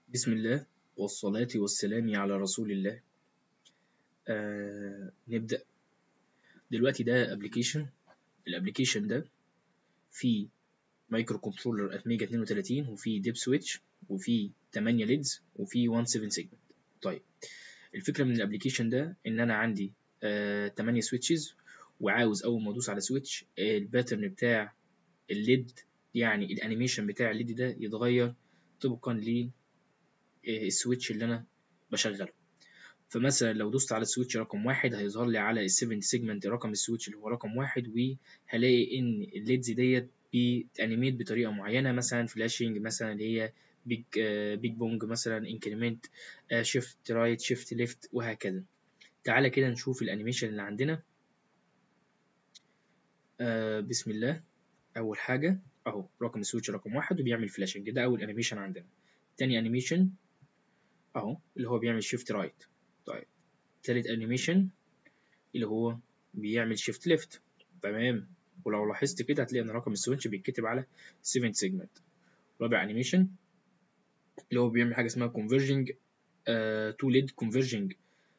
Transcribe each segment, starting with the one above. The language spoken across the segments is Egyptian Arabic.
بسم الله والصلاة والسلام على رسول الله آه نبدأ دلوقتي ده ابلكيشن الابلكيشن ده فيه مايكرو كنترولر اتميجا 32 وفيه ديب سويتش وفيه 8 ليدز وفيه 1 7 سيجمنت طيب الفكرة من الابلكيشن ده ان انا عندي آه 8 سويتشز وعاوز اول ما ادوس على سويتش الباترن بتاع الليد يعني الانيميشن بتاع الليد ده يتغير طبقا ل السويتش اللي انا بشغله فمثلا لو دوست على السويتش رقم واحد هيظهر لي على السيفنت سيجمنت رقم السويتش اللي هو رقم واحد وهلاقي ان الليدز ديت بتانيميت بطريقه معينه مثلا فلاشنج مثلا اللي هي بيج آه بيج بونج مثلا انكريمنت آه شيفت رايت شيفت ليفت وهكذا تعالى كده نشوف الانيميشن اللي عندنا آه بسم الله اول حاجه اهو رقم السويتش رقم واحد وبيعمل فلاشنج ده اول انيميشن عندنا تاني انيميشن اهو اللي هو بيعمل شيفت رايت طيب تالت انيميشن اللي هو بيعمل شيفت ليفت تمام ولو لاحظت كده هتلاقي ان رقم السويتش بيتكتب على 7 سيجمنت رابع انيميشن اللي هو بيعمل حاجه اسمها converging تو ليد converging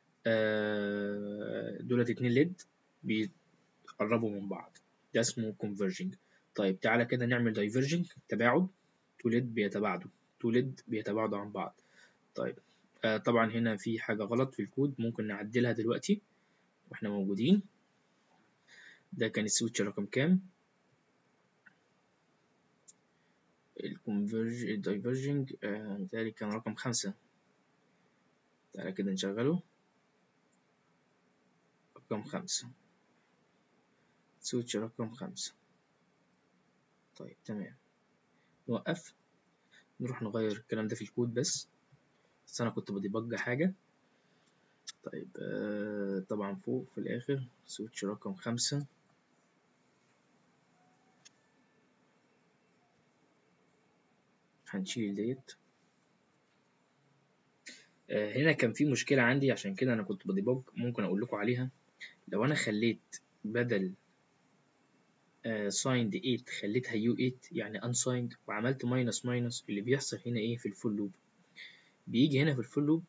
uh, دولت اتنين ليد بيقربوا من بعض ده اسمه converging طيب تعالى كده نعمل diverging تباعد تو ليد بيتباعدوا تو ليد بيتباعدوا عن بعض طيب آه طبعا هنا في حاجة غلط في الكود ممكن نعدلها دلوقتي واحنا موجودين ده كان السويتش رقم كام الكونفرج الدايفرجنج آه متهيألي كان رقم خمسة تعالى كده نشغله رقم خمسة سويتش رقم خمسة طيب تمام نوقف نروح نغير الكلام ده في الكود بس بس انا كنت بديبج حاجه طيب آه طبعا فوق في الاخر سويتش رقم خمسة هنشيل ديت آه هنا كان في مشكلة عندي عشان كده أنا كنت بديبج ممكن أقول لكم عليها لو أنا خليت بدل سايند uh, 8 خليتها يو 8 يعني unsigned وعملت ماينس ماينس اللي بيحصل هنا ايه في الفول لوب بيجي هنا في الفول لوب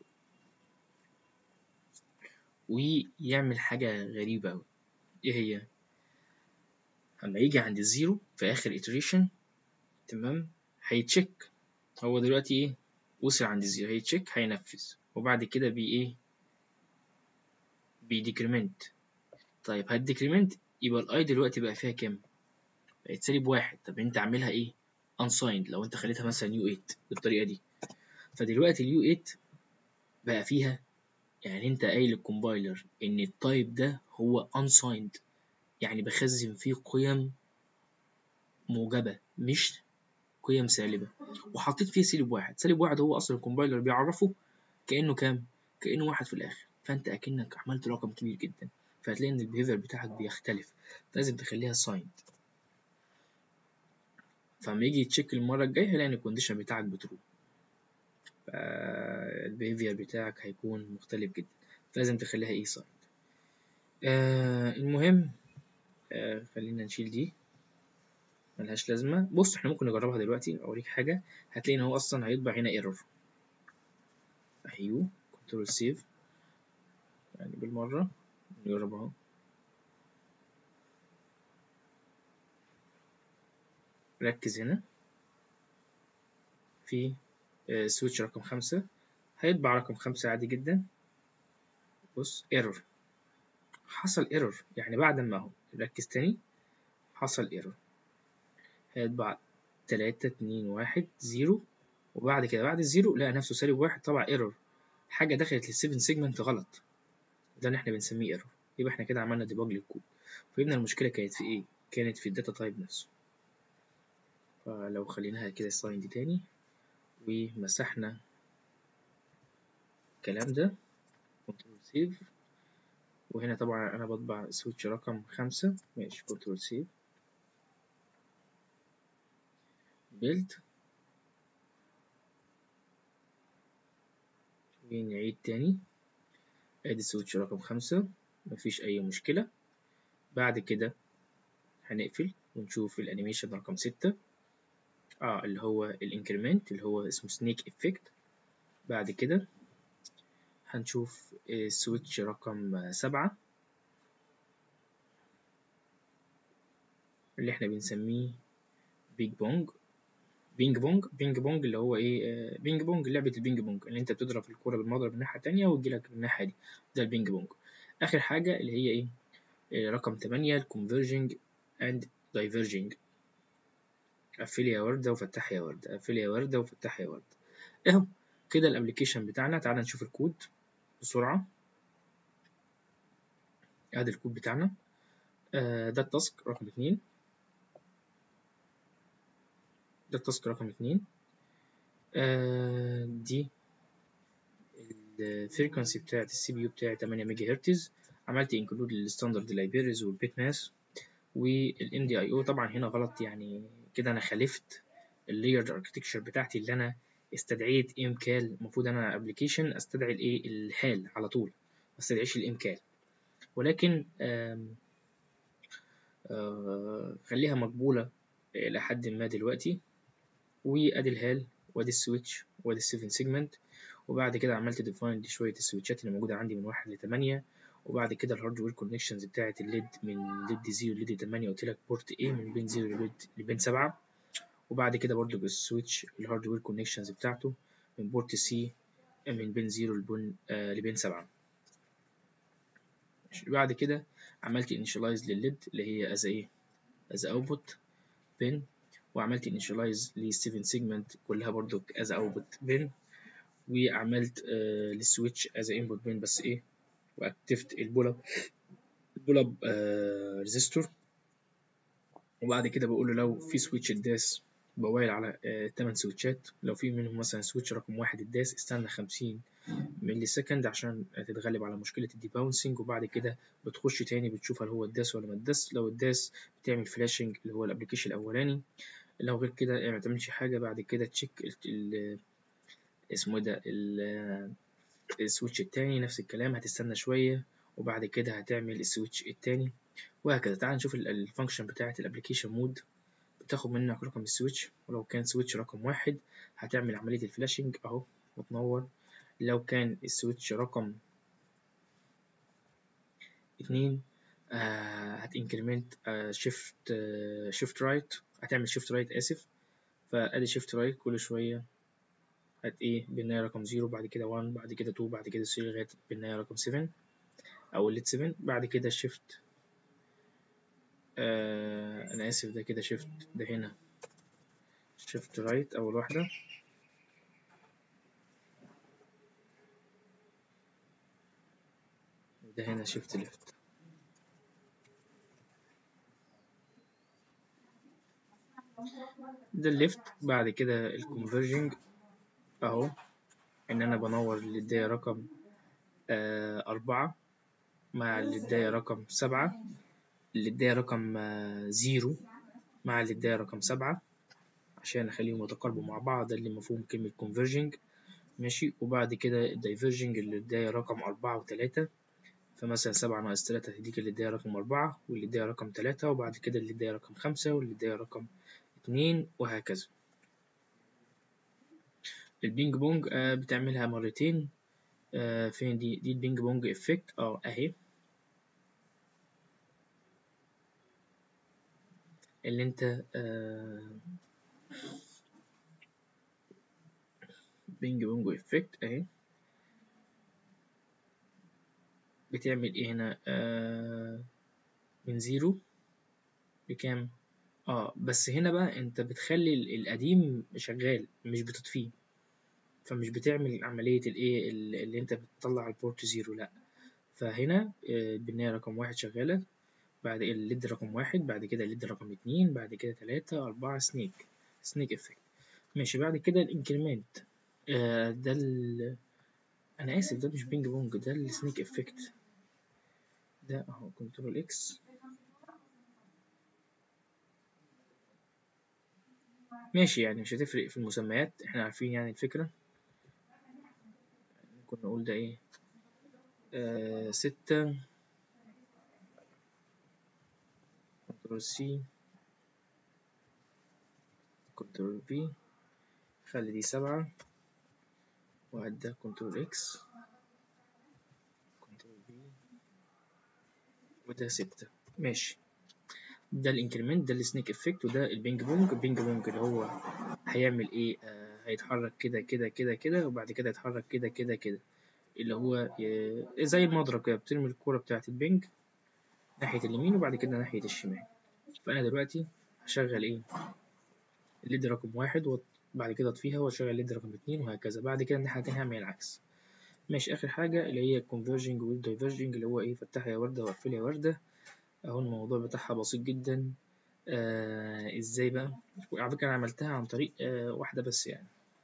ويعمل حاجة غريبة أوي ايه هي اما يجي عند الزيرو في اخر iteration تمام هيتشيك هو دلوقتي ايه وصل عند الزيرو هيتشيك هينفذ وبعد كده بي ايه بيديكريمنت طيب هتديكريمنت يبقى الاي دلوقتي بقى فيها كام بقت سالب واحد طب انت عاملها ايه unsigned لو انت خليتها مثلا يو 8 بالطريقه دي فدلوقتي اليو 8 بقى فيها يعني انت قايل للكومبايلر ان التايب ده هو unsigned يعني بخزن فيه قيم موجبة مش قيم سالبة وحطيت فيه سالب واحد سالب واحد هو اصلا الكومبايلر بيعرفه كأنه كام كأنه واحد في الاخر فانت اكنك عملت رقم كبير جدا فهتلاقي ان البيهيفير بتاعك بيختلف لازم تخليها signed فلما يجي يتشيك المرة الجاية هيلاقي ان الكونديشن بتاعك بترو البيهيفير بتاعك هيكون مختلف جدا فلازم تخليها ايه سايد آه المهم آه خلينا نشيل دي ملهاش لازمة بص احنا ممكن نجربها دلوقتي اوريك حاجة هتلاقي ان هو اصلا هيطبع هنا ايرور ايوه كنترول سيف يعني بالمرة نجرب اهو ركز هنا في سويتش رقم خمسة هيطبع رقم خمسة عادي جدا بص ايرور حصل ايرور يعني بعد ما هو ركز تاني حصل ايرور هيطبع تلاتة اتنين واحد زيرو وبعد كده بعد الزيرو لقى نفسه سالب واحد طبع ايرور حاجة دخلت للسيفن سيجمنت غلط ده اللي احنا بنسميه ايرور يبقى احنا كده عملنا ديباج للكود فهمنا المشكلة كانت في ايه كانت في الداتا تايب نفسه فلو خليناها كده ساين دي تاني ومسحنا الكلام ده كنترول سيف وهنا طبعا انا بطبع سويتش رقم خمسة ماشي كنترول سيف بيلد ونعيد تاني ادي سويتش رقم خمسة مفيش اي مشكلة بعد كده هنقفل ونشوف الانيميشن رقم ستة اه اللي هو الانكريمنت اللي هو اسمه سنيك افكت بعد كده هنشوف السويتش رقم سبعة اللي احنا بنسميه بيج بونج بينج بونج بينج بونج اللي هو ايه بينج بونج لعبة البينج بونج اللي انت بتضرب الكورة بالمضرب من الناحية التانية وتجيلك من الناحية دي ده البينج بونج آخر حاجة اللي هي ايه آه، رقم تمانية الكونفرجنج اند دايفرجنج قفل يا وردة وفتح يا وردة قفل يا وردة وفتح يا وردة اهو كده الابلكيشن بتاعنا تعال نشوف الكود بسرعة ادي الكود بتاعنا آه، ده التاسك رقم اتنين ده التاسك رقم اتنين آه، دي الفريكونسي بتاعت السي بي يو بتاعي 8 ميجا هرتز عملت انكلود للستاندرد لايبريز والبيت ماس والان دي اي او طبعا هنا غلط يعني كده انا خالفت اللايرد اركتكتشر بتاعتي اللي انا استدعيت ام كال المفروض انا ابلكيشن استدعي الايه الحال على طول ما استدعيش الام كال ولكن آم آه خليها مقبولة إلى حد ما دلوقتي وادي الهال وادي السويتش وادي السيفن سيجمنت وبعد كده عملت ديفاين لشوية السويتشات اللي موجودة عندي من واحد لتمانية وبعد كده الهاردوير كونكشنز بتاعت الليد من ليد زيرو ليد تمانية قلت لك بورت ايه من بين زيرو لبين لبين سبعة وبعد كده برضو بالسويتش الهاردوير كونكشنز بتاعته من بورت سي من بين زيرو لبين آه لبين سبعة بعد كده عملت initialize للليد اللي هي as ايه as output pin وعملت initialize لل 7 segment كلها برضو as output pin وعملت آه للسويتش as input pin بس ايه واكتفت البول اب البول اب ريزيستور وبعد كده بقول له لو في سويتش اتداس بوايل على آه 8 سويتشات لو في منهم مثلا سويتش رقم واحد اتداس استنى 50 ملي سكند عشان تتغلب على مشكلة الدي باونسنج وبعد كده بتخش تاني بتشوف هل هو اتداس ولا ما اتداس لو اتداس بتعمل فلاشنج اللي هو الابلكيشن الاولاني لو غير كده ما تعملش حاجة بعد كده تشيك ال اسمه ده السويتش التاني نفس الكلام هتستنى شوية وبعد كده هتعمل السويتش التاني وهكذا تعال نشوف الفانكشن بتاعة الابلكيشن مود بتاخد منك رقم السويتش ولو كان سويتش رقم واحد هتعمل عملية الفلاشنج اهو وتنور لو كان السويتش رقم اتنين آه هتنكريمنت آه شيفت آه شيفت رايت هتعمل شيفت رايت اسف فادي شيفت رايت كل شوية هت ايه بالنهاية رقم زيرو بعد كده وان بعد كده تو بعد كده ثري لغاية بالنهاية رقم سفن او الليد سفن بعد كده شيفت آه انا اسف ده كده شيفت ده هنا شيفت رايت اول واحدة وده هنا شيفت ليفت ده الليفت بعد كده الكونفرجنج اهو ان انا بنور للداية رقم آه أربعة مع للداية رقم سبعة للداية رقم آه زيرو مع للداية رقم سبعة عشان اخليهم يتقاربوا مع بعض ده اللي مفهوم كلمة converging ماشي وبعد كده الدايفرجنج اللي الداية رقم أربعة وتلاتة فمثلا سبعة ناقص تلاتة هتديك اللي الداية رقم أربعة واللي الداية رقم تلاتة وبعد كده اللي الداية رقم خمسة واللي الداية رقم اتنين وهكذا البينج بونج آه بتعملها مرتين آه فين دي دي البينج بونج افكت اه اهي اللي انت آه بينج بونج افكت اهي بتعمل ايه هنا آه من زيرو لكام اه بس هنا بقى انت بتخلي القديم شغال مش بتطفيه فمش بتعمل عملية الايه اللي انت بتطلع البورت زيرو لا فهنا آه بالنهاية رقم واحد شغالة بعد الليد رقم واحد بعد كده الليد رقم اتنين بعد كده تلاتة أربعة سنيك سنيك افكت ماشي بعد كده الانكريمنت آه ده ال انا اسف ده مش بينج بونج ده السنيك افكت ده اهو كنترول اكس ماشي يعني مش هتفرق في المسميات احنا عارفين يعني الفكرة ممكن نقول ده ايه آه ستة كنترول سي كنترول في خلي دي سبعة وعدى كنترول اكس كنترول بي وده ستة ماشي ده الانكريمنت ده السنيك افكت وده البينج بونج البينج بونج اللي هو هيعمل ايه آه هيتحرك كده كده كده كده وبعد كده يتحرك كده كده كده اللي هو ي- زي المضرب كده بترمي الكورة بتاعة البينج ناحية اليمين وبعد كده ناحية الشمال فأنا دلوقتي هشغل ايه الليد رقم واحد وبعد كده اطفيها واشغل الليد رقم اتنين وهكذا بعد كده الناحية التانية هعمل العكس ماشي آخر حاجة اللي هي converging وال diverging اللي هو ايه فتحها يا وردة وقفلها يا وردة اهو الموضوع بتاعها بسيط جدا آه ازاي بقى على فكرة انا عملتها عن طريق آه واحدة بس يعني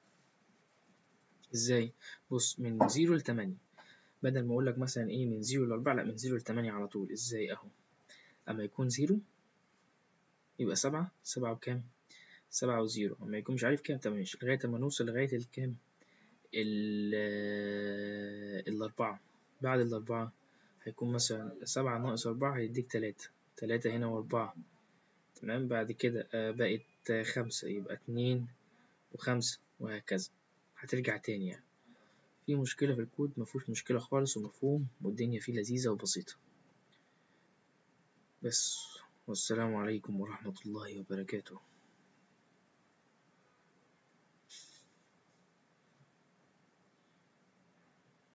ازاي بص من زيرو لتمانية بدل ما اقول لك مثلا ايه من زيرو لأربعة لا من زيرو لتمانية على طول ازاي اهو اما يكون زيرو يبقى سبعة سبعة وكام سبعة وزيرو اما يكون مش عارف كام طب ماشي لغاية اما نوصل لغاية الكام ال الأربعة بعد الأربعة هيكون مثلا سبعة ناقص أربعة هيديك تلاتة تلاتة هنا وأربعة تمام بعد كده آه، بقت آه، خمسة يبقى اتنين وخمسة وهكذا هترجع تاني يعني في مشكلة في الكود مفهوش مشكلة خالص ومفهوم والدنيا فيه لذيذة وبسيطة بس والسلام عليكم ورحمة الله وبركاته